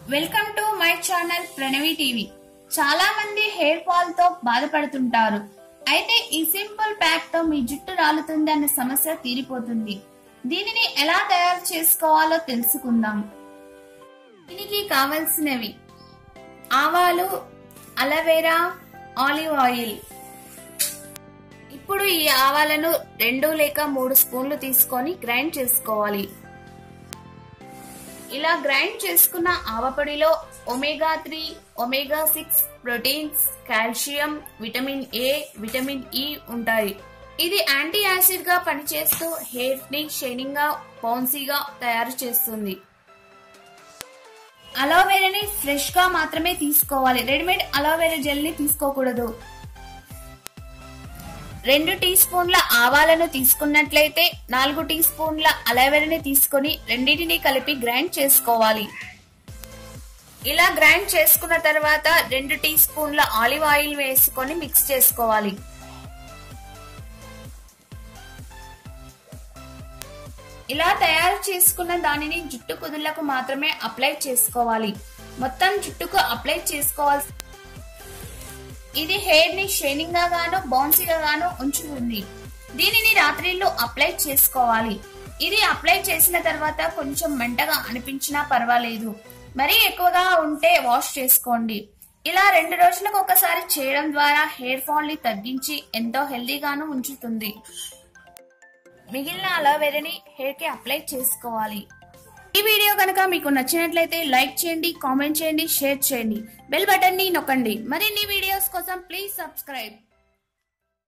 welcome to my channel Pranavi TV చాలా మంది hair fall తో బాధపడుతుంటారు అయితే ఈ సింపుల్ ప్యాక్ తో మీ జుట్టు రాలుతుంది అన్న సమస్య తీరిపోతుంది దీనిని ఎలా తయారు చేసుకోవాలో తెలుసుకుందాం దీనికి కావలసినవి ఆవాలు అలవేరా ఆలివ్ ఆయిల్ ఇప్పుడు ఈ ఆవాలను రెండు లేక మూడు స్పూన్లు తీసుకొని గ్రైండ్ చేసుకోవాలి ఇలా గ్రైండ్ చేసుకున్న ఆవపొడిలో omega three omega six proteins calcium vitamin A vitamin E ఉంటాయి ఇది యాంటీ యాసిడ్ గా పనిచేస్తూ హెయిర్ ని షైనింగ్ గా బౌన్సీగా తయారు చేస్తుంది అలోవెరాని ఫ్రెష్ గా మాత్రమే తీసుకోవాలి రెడీమేడ్ అలోవెరా జెల్ ని తీసుకోకూడదు రెండు టీ స్పూన్ల ఆవాలను తీసుకున్నట్లయితే నాలుగు టీ స్పూన్ల అలవేరాని తీసుకొని రెండింటిని కలిపి గ్రైండ్ చేసుకోవాలి ఇలా గ్రైండ్ చేసుకున్న తర్వాత రెండు టీ స్పూన్ల ఆలివ్ ఆయిల్ వేసుకొని మిక్స్ చేసుకోవాలి ఇలా తయారు చేసుకున్న దానిని జుట్టు కుదుళ్లకు మాత్రమే అప్లై చేసుకోవాలి మొత్తం జుట్టుకు అప్లై చేసుకోవాల్సి ఇది హెయిర్ ని షైనింగ్ గా గాను బౌన్సీగా గాను ఉంచుతుంది దీనిని రాత్రిళ్ళు అప్లై చేసుకోవాలి ఇది అప్లై చేసిన తర్వాత కొంచెం మంటగా అనిపించినా పర్వాలేదు మరీ ఎక్కువగా ఉంటే వాష్ చేసుకోండి ఇలా రెండు రోజులకు ఒకసారి చేయడం ద్వారా హెయిర్ ఫాల్ ని తగ్గించి ఎంతో హెల్దీగాను ఉంచుతుంది మిగిలిన అలోవెరాని హెయిర్ కి అప్లై చేసుకోవాలి ఈ వీడియో కనుక మీకు నచ్చినట్లయితే లైక్ చేయండి కామెంట్ చేయండి షేర్ చేయండి బెల్ బటన్ ని నొక్కండి మరిన్ని వీడియోస్ కోసం ప్లీజ్ సబ్స్క్రైబ్